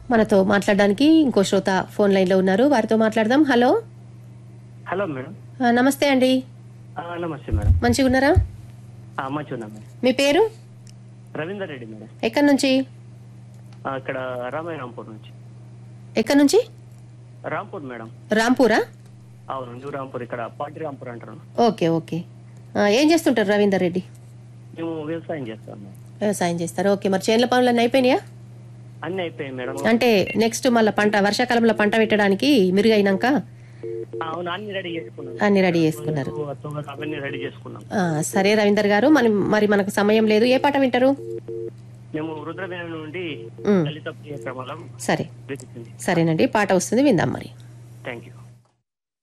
మనతో మాట్లాడడానికి ఇంకో శ్రోత ఫోన్ లైన్ లో ఉన్నారు వారితో మాట్లాడదాం హలో హలో మేడం ఆ, నమస్తే అండి ఆ, నమస్తే మేడం మంచిగా ఉన్నారా ఆ, మంచిగా ఉన్నా మేడం మీ పేరు రవీందర్ రెడ్డి మేడం ఎక్కడి నుంచి ఆ, ఇక్కడ రామాయ రాంపూర్ నుంచి ఎక్కడి నుంచి రాంపూర్ మేడం రాంపూరా అవును న్యూ రాంపూర్ ఇక్కడ పాటి రాంపూర్ అంటారు ఓకే ఓకే ఆ, ఏం చేస్తుంటారు రవీందర్ రెడ్డి మేము వ్యవసాయం చేస్తాం మేడం వ్యవసాయం చేస్తారు ఓకే మరి చేనుల పనులన్నీ అయిపోయినాయా అన్ని అయిపోయాయి మేడం అంటే నెక్స్ట్ మళ్ళీ పంట వర్షాకాలంలో పంట పెట్టడానికి మిరుగు అయినాక ఆ, అవును అన్ని రెడీ చేసుకున్నాం అన్ని రెడీ చేసుకున్నారు తొమ్మిది అవన్నీ రెడీ చేసుకున్నాం ఆ, సరే రవీందర్ గారు మరి మరి మనకు సమయం లేదు ఏ పాట వింటారు మేము రుద్రవేణ నుండి ఉమ్, దళిత ప్రియ క్రమంలో సరే వెతుకుంది సరేనండి పాట వస్తుంది విందాం మరి థ్యాంక్ యూ